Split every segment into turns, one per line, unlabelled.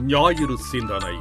ஞாயிறு சிந்தனை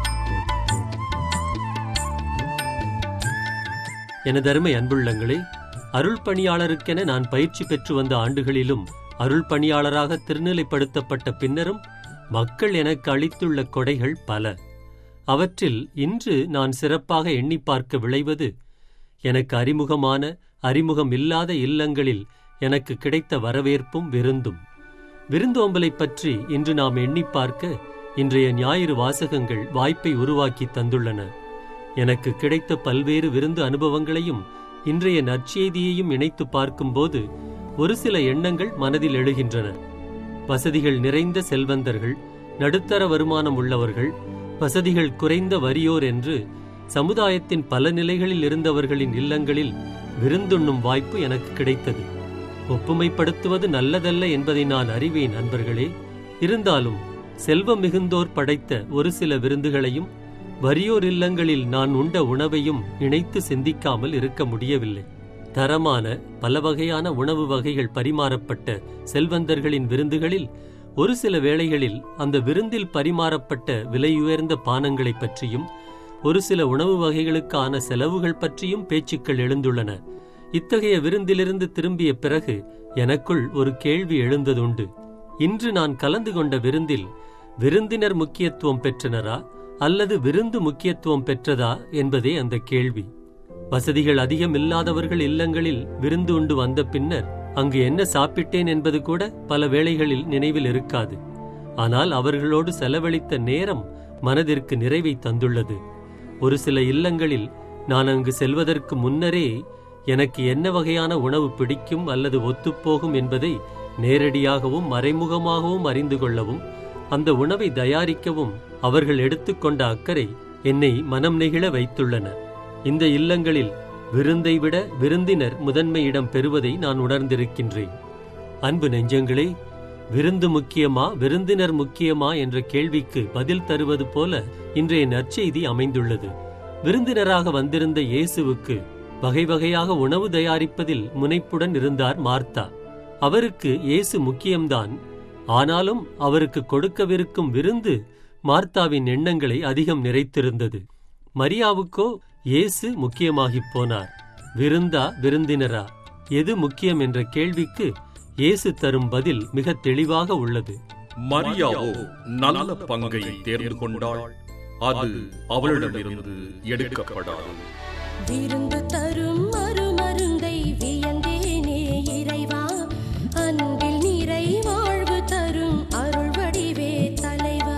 எனதருமை அன்புள்ளங்களே அருள் பணியாளருக்கென நான் பயிற்சி பெற்று வந்த ஆண்டுகளிலும் அருள் பணியாளராக திருநிலைப்படுத்தப்பட்ட பின்னரும் மக்கள் எனக்கு அளித்துள்ள கொடைகள் பல அவற்றில் இன்று நான் சிறப்பாக எண்ணி பார்க்க விளைவது எனக்கு அறிமுகமான அறிமுகம் இல்லாத இல்லங்களில் எனக்கு கிடைத்த வரவேற்பும் விருந்தும் விருந்தோம்பலைப் பற்றி இன்று நாம் எண்ணி பார்க்க இன்றைய ஞாயிறு வாசகங்கள் வாய்ப்பை உருவாக்கி தந்துள்ளன எனக்கு கிடைத்த பல்வேறு விருந்து அனுபவங்களையும் இன்றைய நற்செய்தியையும் இணைத்து பார்க்கும்போது ஒரு சில எண்ணங்கள் மனதில் எழுகின்றன வசதிகள் நிறைந்த செல்வந்தர்கள் நடுத்தர வருமானம் உள்ளவர்கள் வசதிகள் குறைந்த வறியோர் என்று சமுதாயத்தின் பல நிலைகளில் இருந்தவர்களின் இல்லங்களில் விருந்துண்ணும் வாய்ப்பு எனக்கு கிடைத்தது ஒப்புமைப்படுத்துவது நல்லதல்ல என்பதை நான் அறிவேன் நண்பர்களே இருந்தாலும் செல்வம் மிகுந்தோர் படைத்த ஒரு சில விருந்துகளையும் வறியோர் இல்லங்களில் நான் உண்ட உணவையும் இணைத்து சிந்திக்காமல் இருக்க முடியவில்லை தரமான பல வகையான உணவு வகைகள் பரிமாறப்பட்ட செல்வந்தர்களின் விருந்துகளில் ஒரு சில வேளைகளில் அந்த விருந்தில் பரிமாறப்பட்ட விலையுயர்ந்த பானங்களைப் பற்றியும் ஒரு சில உணவு வகைகளுக்கான செலவுகள் பற்றியும் பேச்சுக்கள் எழுந்துள்ளன இத்தகைய விருந்திலிருந்து திரும்பிய பிறகு எனக்குள் ஒரு கேள்வி எழுந்ததுண்டு இன்று நான் கலந்து கொண்ட விருந்தில் விருந்தினர் முக்கியத்துவம் பெற்றனரா அல்லது விருந்து முக்கியத்துவம் பெற்றதா என்பதே அந்த கேள்வி வசதிகள் அதிகம் இல்லாதவர்கள் இல்லங்களில் விருந்து உண்டு வந்த பின்னர் அங்கு என்ன சாப்பிட்டேன் என்பது கூட பல வேளைகளில் நினைவில் இருக்காது ஆனால் அவர்களோடு செலவழித்த நேரம் மனதிற்கு நிறைவை தந்துள்ளது ஒரு சில இல்லங்களில் நான் அங்கு செல்வதற்கு முன்னரே எனக்கு என்ன வகையான உணவு பிடிக்கும் அல்லது ஒத்துப்போகும் என்பதை நேரடியாகவும் மறைமுகமாகவும் அறிந்து கொள்ளவும் அந்த உணவை தயாரிக்கவும் அவர்கள் எடுத்துக்கொண்ட அக்கறை என்னை மனம் நெகிழ வைத்துள்ளன இந்த இல்லங்களில் விருந்தை விட விருந்தினர் முதன்மையிடம் பெறுவதை நான் உணர்ந்திருக்கின்றேன் அன்பு நெஞ்சங்களே விருந்து முக்கியமா விருந்தினர் முக்கியமா என்ற கேள்விக்கு பதில் தருவது போல இன்றைய நற்செய்தி அமைந்துள்ளது விருந்தினராக வந்திருந்த இயேசுவுக்கு வகை வகையாக உணவு தயாரிப்பதில் முனைப்புடன் இருந்தார் மார்த்தா அவருக்கு இயேசு முக்கியம்தான் ஆனாலும் அவருக்கு கொடுக்கவிருக்கும் விருந்து மார்த்தாவின் எண்ணங்களை அதிகம் நிறைத்திருந்தது மரியாவுக்கோ இயேசு முக்கியமாகிப் போனார் விருந்தா விருந்தினரா எது முக்கியம் என்ற கேள்விக்கு இயேசு தரும் பதில் மிக தெளிவாக உள்ளது
மரியாவோ நல்ல பங்கை தேர்ந்து கொண்டாள் அது அவளிடமிருந்து எடுக்கப்படாது
விருந்து தரும் மறுமருந்தை வியந்தேனே இறைவா அன்பில் நிறை வாழ்வு தரும் அருள் வடிவே தலைவா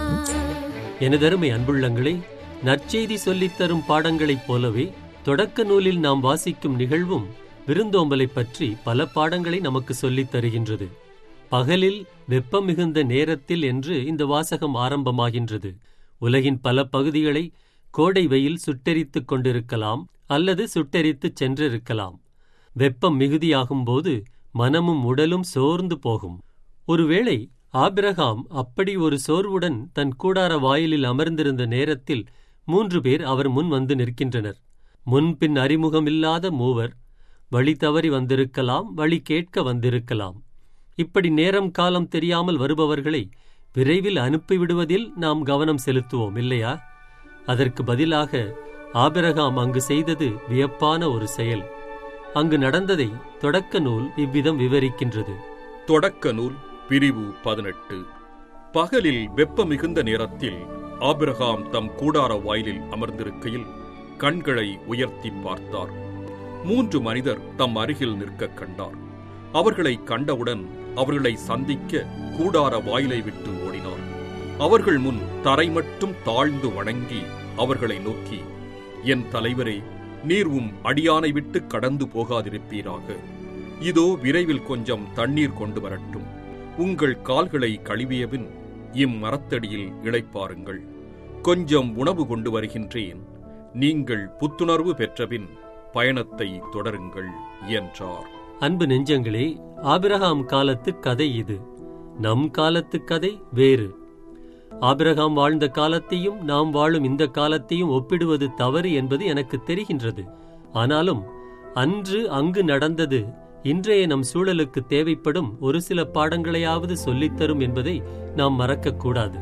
எனதருமை அன்புள்ளங்களே நற்செய்தி சொல்லித் தரும் பாடங்களைப் போலவே தொடக்க நூலில் நாம் வாசிக்கும் நிகழ்வும் விருந்தோம்பலைப் பற்றி பல பாடங்களை நமக்கு சொல்லித் தருகின்றது பகலில் வெப்பம் மிகுந்த நேரத்தில் என்று இந்த வாசகம் ஆரம்பமாகின்றது உலகின் பல பகுதிகளை கோடை வெயில் சுட்டெரித்துக் கொண்டிருக்கலாம் அல்லது சுட்டெரித்துச் சென்றிருக்கலாம் வெப்பம் மிகுதியாகும்போது மனமும் உடலும் சோர்ந்து போகும் ஒருவேளை ஆபிரகாம் அப்படி ஒரு சோர்வுடன் தன் கூடார வாயிலில் அமர்ந்திருந்த நேரத்தில் மூன்று பேர் அவர் முன் வந்து நிற்கின்றனர் முன்பின் அறிமுகமில்லாத மூவர் வழி தவறி வந்திருக்கலாம் வழி கேட்க வந்திருக்கலாம் இப்படி நேரம் காலம் தெரியாமல் வருபவர்களை விரைவில் அனுப்பிவிடுவதில் நாம் கவனம் செலுத்துவோம் இல்லையா அதற்கு பதிலாக ஆபிரகாம் அங்கு செய்தது வியப்பான ஒரு செயல் அங்கு நடந்ததை தொடக்க நூல் இவ்விதம் விவரிக்கின்றது
தொடக்க நூல் பிரிவு பதினெட்டு பகலில் வெப்ப மிகுந்த நேரத்தில் ஆபிரகாம் தம் கூடார வாயிலில் அமர்ந்திருக்கையில் கண்களை உயர்த்தி பார்த்தார் மூன்று மனிதர் தம் அருகில் நிற்கக் கண்டார் அவர்களை கண்டவுடன் அவர்களை சந்திக்க கூடார வாயிலை விட்டு ஓடினார் அவர்கள் முன் தரை மட்டும் தாழ்ந்து வணங்கி அவர்களை நோக்கி என் தலைவரே நீர் உம் அடியானை விட்டு கடந்து போகாதிருப்பீராக இதோ விரைவில் கொஞ்சம் தண்ணீர் கொண்டு வரட்டும் உங்கள் கால்களை கழுவியபின் இம்மரத்தடியில் இளைப்பாருங்கள் கொஞ்சம் உணவு கொண்டு வருகின்றேன் நீங்கள் புத்துணர்வு பெற்றபின் பயணத்தை தொடருங்கள் என்றார்
அன்பு நெஞ்சங்களே ஆபிரகாம் காலத்து கதை இது நம் காலத்து கதை வேறு ஆபிரகாம் வாழ்ந்த காலத்தையும் நாம் வாழும் இந்த காலத்தையும் ஒப்பிடுவது தவறு என்பது எனக்கு தெரிகின்றது ஆனாலும் அன்று அங்கு நடந்தது இன்றைய நம் சூழலுக்கு தேவைப்படும் ஒரு சில பாடங்களையாவது சொல்லித்தரும் என்பதை நாம் மறக்கக்கூடாது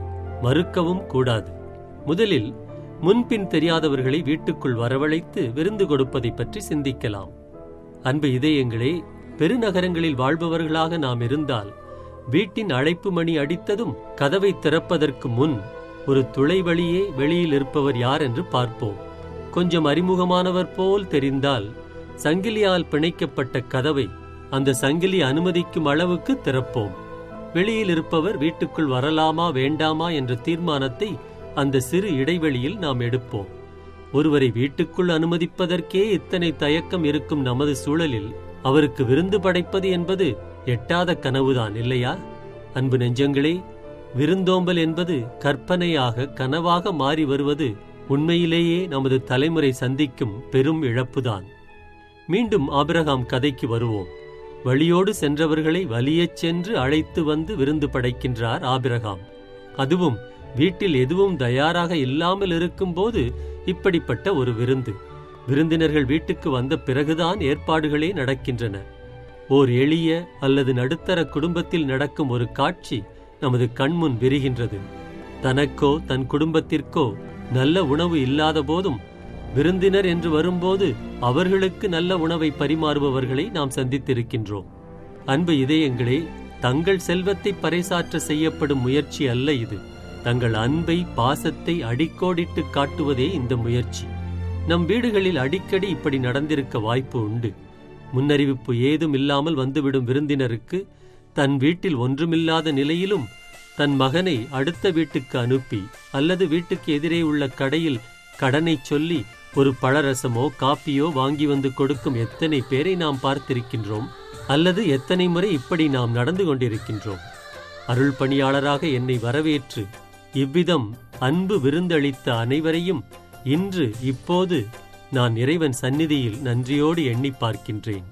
மறுக்கவும் கூடாது முதலில் முன்பின் தெரியாதவர்களை வீட்டுக்குள் வரவழைத்து விருந்து கொடுப்பதை பற்றி சிந்திக்கலாம் அன்பு இதயங்களே பெருநகரங்களில் வாழ்பவர்களாக நாம் இருந்தால் வீட்டின் அழைப்பு மணி அடித்ததும் கதவை திறப்பதற்கு முன் ஒரு துளை வழியே வெளியில் இருப்பவர் யார் என்று பார்ப்போம் கொஞ்சம் அறிமுகமானவர் போல் தெரிந்தால் சங்கிலியால் பிணைக்கப்பட்ட கதவை அந்த சங்கிலி அனுமதிக்கும் அளவுக்கு திறப்போம் வெளியில் இருப்பவர் வீட்டுக்குள் வரலாமா வேண்டாமா என்ற தீர்மானத்தை அந்த சிறு இடைவெளியில் நாம் எடுப்போம் ஒருவரை வீட்டுக்குள் அனுமதிப்பதற்கே இத்தனை தயக்கம் இருக்கும் நமது சூழலில் அவருக்கு விருந்து படைப்பது என்பது எட்டாத கனவுதான் இல்லையா அன்பு நெஞ்சங்களே விருந்தோம்பல் என்பது கற்பனையாக கனவாக மாறி வருவது உண்மையிலேயே நமது தலைமுறை சந்திக்கும் பெரும் இழப்புதான் மீண்டும் ஆபிரகாம் கதைக்கு வருவோம் வழியோடு சென்றவர்களை வலியச் சென்று அழைத்து வந்து விருந்து படைக்கின்றார் ஆபிரகாம் அதுவும் வீட்டில் எதுவும் தயாராக இல்லாமல் இருக்கும்போது இப்படிப்பட்ட ஒரு விருந்து விருந்தினர்கள் வீட்டுக்கு வந்த பிறகுதான் ஏற்பாடுகளே நடக்கின்றன ஓர் எளிய அல்லது நடுத்தர குடும்பத்தில் நடக்கும் ஒரு காட்சி நமது கண்முன் விரிகின்றது தனக்கோ தன் குடும்பத்திற்கோ நல்ல உணவு இல்லாத போதும் விருந்தினர் என்று வரும்போது அவர்களுக்கு நல்ல உணவை பரிமாறுபவர்களை நாம் சந்தித்திருக்கின்றோம் அன்பு இதயங்களே தங்கள் செல்வத்தை பறைசாற்ற செய்யப்படும் முயற்சி அல்ல இது தங்கள் அன்பை பாசத்தை அடிக்கோடிட்டு காட்டுவதே இந்த முயற்சி நம் வீடுகளில் அடிக்கடி இப்படி நடந்திருக்க வாய்ப்பு உண்டு முன்னறிவிப்பு ஏதும் இல்லாமல் வந்துவிடும் விருந்தினருக்கு தன் வீட்டில் ஒன்றுமில்லாத நிலையிலும் தன் மகனை அடுத்த வீட்டுக்கு அனுப்பி அல்லது வீட்டுக்கு எதிரே உள்ள கடையில் கடனை சொல்லி ஒரு பழரசமோ காப்பியோ வாங்கி வந்து கொடுக்கும் எத்தனை பேரை நாம் பார்த்திருக்கின்றோம் அல்லது எத்தனை முறை இப்படி நாம் நடந்து கொண்டிருக்கின்றோம் அருள் பணியாளராக என்னை வரவேற்று இவ்விதம் அன்பு விருந்தளித்த அனைவரையும் இன்று இப்போது நான் இறைவன் சந்நிதியில் நன்றியோடு எண்ணி பார்க்கின்றேன்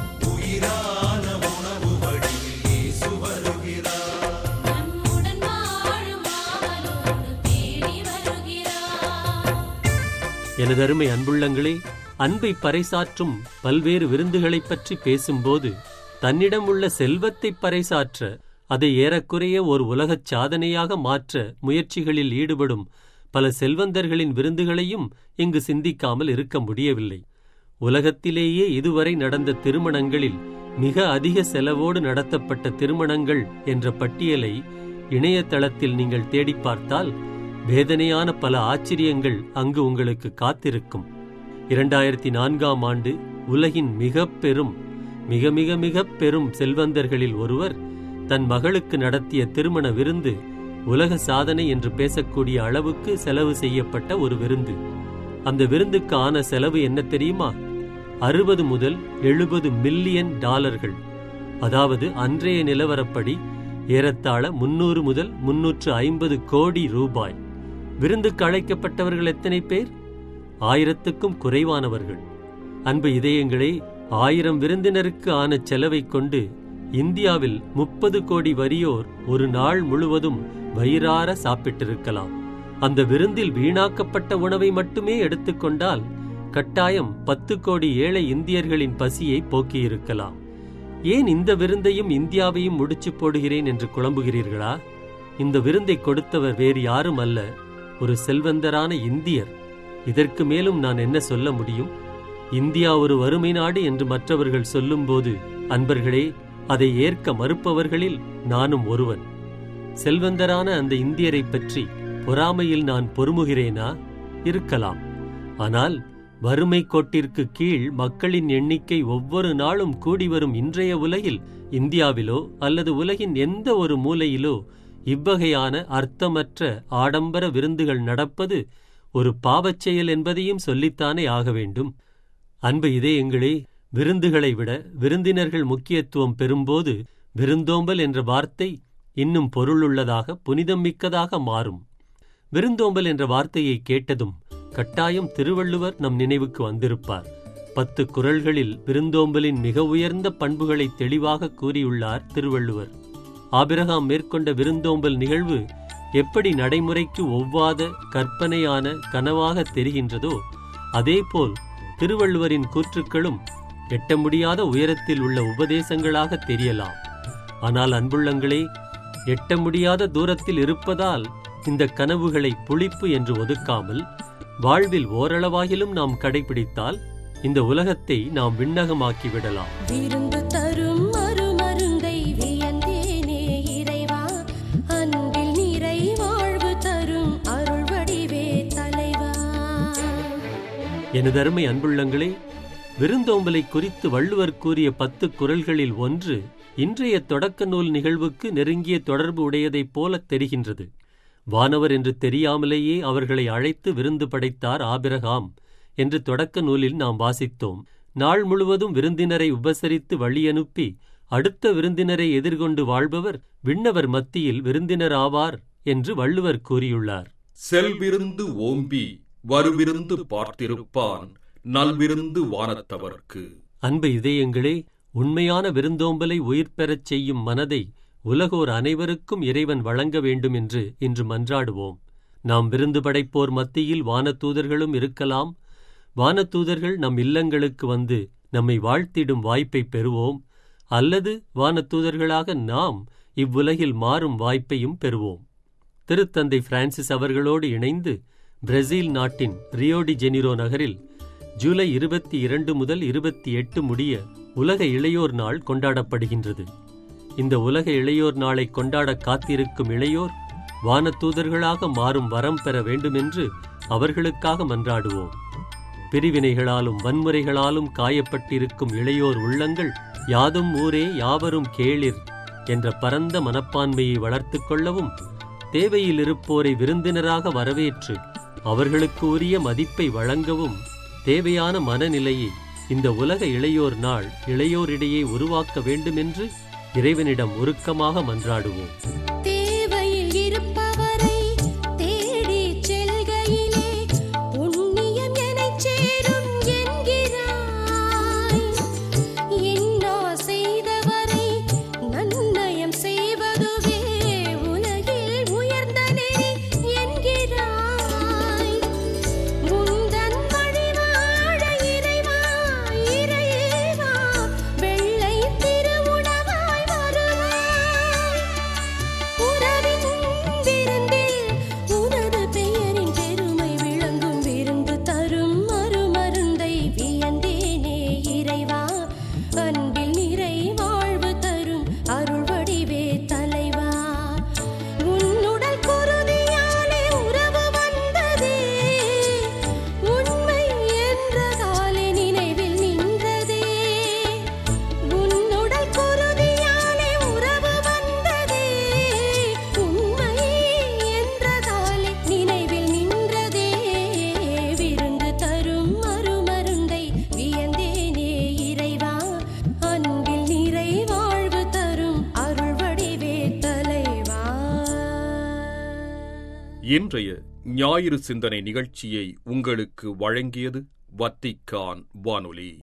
நம்முடன் வாழும் ஆவலோடு தேடி வருகிறார்
எனதருமை அன்புள்ளங்களே அன்பை பறைசாற்றும் பல்வேறு விருந்துகளைப் பற்றி பேசும்போது தன்னிடம் உள்ள செல்வத்தை பறைசாற்ற அதை ஏறக்குறைய ஒரு உலகச் சாதனையாக மாற்ற முயற்சிகளில் ஈடுபடும் பல செல்வந்தர்களின் விருந்துகளையும் இங்கு சிந்திக்காமல் இருக்க முடியவில்லை உலகத்திலேயே இதுவரை நடந்த திருமணங்களில் மிக அதிக செலவோடு நடத்தப்பட்ட திருமணங்கள் என்ற பட்டியலை இணையதளத்தில் நீங்கள் தேடிப் பார்த்தால் வேதனையான பல ஆச்சரியங்கள் அங்கு உங்களுக்கு காத்திருக்கும் இரண்டாயிரத்தி நான்காம் ஆண்டு உலகின் மிக பெரும் மிக மிக மிக பெரும் செல்வந்தர்களில் ஒருவர் தன் மகளுக்கு நடத்திய திருமண விருந்து உலக சாதனை என்று பேசக்கூடிய அளவுக்கு செலவு செய்யப்பட்ட ஒரு விருந்து அந்த விருந்துக்கு ஆன செலவு என்ன தெரியுமா அறுபது முதல் எழுபது மில்லியன் டாலர்கள் அதாவது அன்றைய நிலவரப்படி ஏறத்தாழ முன்னூறு முதல் முன்னூற்று ஐம்பது கோடி ரூபாய் விருந்துக்கு அழைக்கப்பட்டவர்கள் எத்தனை பேர் ஆயிரத்துக்கும் குறைவானவர்கள் அன்பு இதயங்களே ஆயிரம் விருந்தினருக்கு ஆன செலவைக் கொண்டு இந்தியாவில் முப்பது கோடி வறியோர் ஒரு நாள் முழுவதும் வயிறார சாப்பிட்டிருக்கலாம் அந்த விருந்தில் வீணாக்கப்பட்ட உணவை மட்டுமே எடுத்துக்கொண்டால் கட்டாயம் பத்து கோடி ஏழை இந்தியர்களின் பசியை போக்கியிருக்கலாம் ஏன் இந்த விருந்தையும் இந்தியாவையும் முடிச்சு போடுகிறேன் என்று குழம்புகிறீர்களா இந்த விருந்தை கொடுத்தவர் வேறு யாரும் அல்ல ஒரு செல்வந்தரான இந்தியர் இதற்கு மேலும் நான் என்ன சொல்ல முடியும் இந்தியா ஒரு வறுமை நாடு என்று மற்றவர்கள் சொல்லும்போது அன்பர்களே அதை ஏற்க மறுப்பவர்களில் நானும் ஒருவன் செல்வந்தரான அந்த இந்தியரைப் பற்றி பொறாமையில் நான் பொறுமுகிறேனா இருக்கலாம் ஆனால் வறுமை கோட்டிற்கு கீழ் மக்களின் எண்ணிக்கை ஒவ்வொரு நாளும் கூடி வரும் இன்றைய உலகில் இந்தியாவிலோ அல்லது உலகின் எந்த ஒரு மூலையிலோ இவ்வகையான அர்த்தமற்ற ஆடம்பர விருந்துகள் நடப்பது ஒரு பாவச் செயல் என்பதையும் சொல்லித்தானே ஆக வேண்டும் அன்பு இதயங்களே விருந்துகளை விட விருந்தினர்கள் முக்கியத்துவம் பெறும்போது விருந்தோம்பல் என்ற வார்த்தை இன்னும் பொருளுள்ளதாக புனிதம் மிக்கதாக மாறும் விருந்தோம்பல் என்ற வார்த்தையை கேட்டதும் கட்டாயம் திருவள்ளுவர் நம் நினைவுக்கு வந்திருப்பார் பத்து குறள்களில் விருந்தோம்பலின் மிக உயர்ந்த பண்புகளை தெளிவாக கூறியுள்ளார் திருவள்ளுவர் ஆபிரகாம் மேற்கொண்ட விருந்தோம்பல் நிகழ்வு எப்படி நடைமுறைக்கு ஒவ்வாத கற்பனையான கனவாக தெரிகின்றதோ அதேபோல் திருவள்ளுவரின் கூற்றுக்களும் எட்ட முடியாத உயரத்தில் உள்ள உபதேசங்களாக தெரியலாம் ஆனால் அன்புள்ளங்களே எட்ட முடியாத தூரத்தில் இருப்பதால் இந்த கனவுகளை புளிப்பு என்று ஒதுக்காமல் வாழ்வில் ஓரளவாகிலும் நாம் கடைபிடித்தால் இந்த உலகத்தை நாம் விண்ணகமாக்கி விடலாம்
விருந்து தரும் மறுமருந்தை வியந்தேனே இறைவா அன்பில் நிறை வாழ்வு தரும் அருள் வடிவே தலைவா
எனதருமை அன்புள்ளங்களே விருந்தோம்பலை குறித்து வள்ளுவர் கூறிய பத்து குறள்களில் ஒன்று இன்றைய தொடக்க நூல் நிகழ்வுக்கு நெருங்கிய தொடர்பு உடையதைப் போலத் தெரிகின்றது வானவர் என்று தெரியாமலேயே அவர்களை அழைத்து விருந்து படைத்தார் ஆபிரகாம் என்று தொடக்க நூலில் நாம் வாசித்தோம் நாள் முழுவதும் விருந்தினரை உபசரித்து வழியனுப்பி அடுத்த விருந்தினரை எதிர்கொண்டு வாழ்பவர் விண்ணவர் மத்தியில் விருந்தினர் ஆவார் என்று வள்ளுவர் கூறியுள்ளார்
செல்விருந்து ஓம்பி வருவிருந்து பார்த்திருப்பான் நல்விருந்து வானத்தவர்க்கு
அன்பு இதயங்களே உண்மையான விருந்தோம்பலை உயிர் பெறச் செய்யும் மனதை உலகோர் அனைவருக்கும் இறைவன் வழங்க வேண்டும் என்று இன்று மன்றாடுவோம் நாம் விருந்து படைப்போர் மத்தியில் வானதூதர்களும் இருக்கலாம் வானதூதர்கள் நம் இல்லங்களுக்கு வந்து நம்மை வாழ்த்திடும் வாய்ப்பை பெறுவோம் அல்லது வானதூதர்களாக நாம் இவ்வுலகில் மாறும் வாய்ப்பையும் பெறுவோம் திருத்தந்தை பிரான்சிஸ் அவர்களோடு இணைந்து பிரேசில் நாட்டின் ரியோடி ஜெனிரோ நகரில் ஜூலை இருபத்தி இரண்டு முதல் இருபத்தி எட்டு முடிய உலக இளையோர் நாள் கொண்டாடப்படுகின்றது இந்த உலக இளையோர் நாளை கொண்டாட காத்திருக்கும் இளையோர் வானதூதர்களாக மாறும் வரம் பெற வேண்டுமென்று அவர்களுக்காக மன்றாடுவோம் பிரிவினைகளாலும் வன்முறைகளாலும் காயப்பட்டிருக்கும் இளையோர் உள்ளங்கள் யாதும் ஊரே யாவரும் கேளிர் என்ற பரந்த மனப்பான்மையை வளர்த்துக் கொள்ளவும் தேவையில் இருப்போரை விருந்தினராக வரவேற்று அவர்களுக்கு உரிய மதிப்பை வழங்கவும் தேவையான மனநிலையை இந்த உலக இளையோர் நாள் இளையோரிடையே உருவாக்க வேண்டுமென்று இறைவனிடம் உருக்கமாக மன்றாடுவோம்
தேவையில் இருப்பவரை தேடிச் செல்கையிலே புண்ணியம் எனச் சேரும் என்கிறாய் இன்னா செய்தவரை நன்னயம் செய்வதுவே உலகில் உயர்ந்த நெறி என்கிறாய் உந்தன் வழி வாழ இறைவா இறைவா வெள்ளை திருவுணவாய் வருவாய் உறவின் விருந்தில் உனது பெயரின் பெருமை விளங்கும் விருந்து தரும் மறுமருந்தை வியந்தேனே இறைவா அன்பில் நிறை வாழ்வு தரும் அருள் வடிவே தலைவா உன்னுடல் குருதியாலே உறவு வந்ததே உண்மை என்ற காலை நினைவில் நின்றதே உன்னுடல் குருதியாலே உறவு வந்ததே உண்மை என்றதாலே நினைவில் நின்றதே விருந்து தரும் மறுமருந்தை வியந்தேனே இறைவா அன்பில் நிறை வாழ்வு தரும் அருள் வடிவே தலைவா
இன்றைய ஞாயிறு சிந்தனை நிகழ்ச்சியை உங்களுக்கு வழங்கியது வத்திக்கான் வானொலி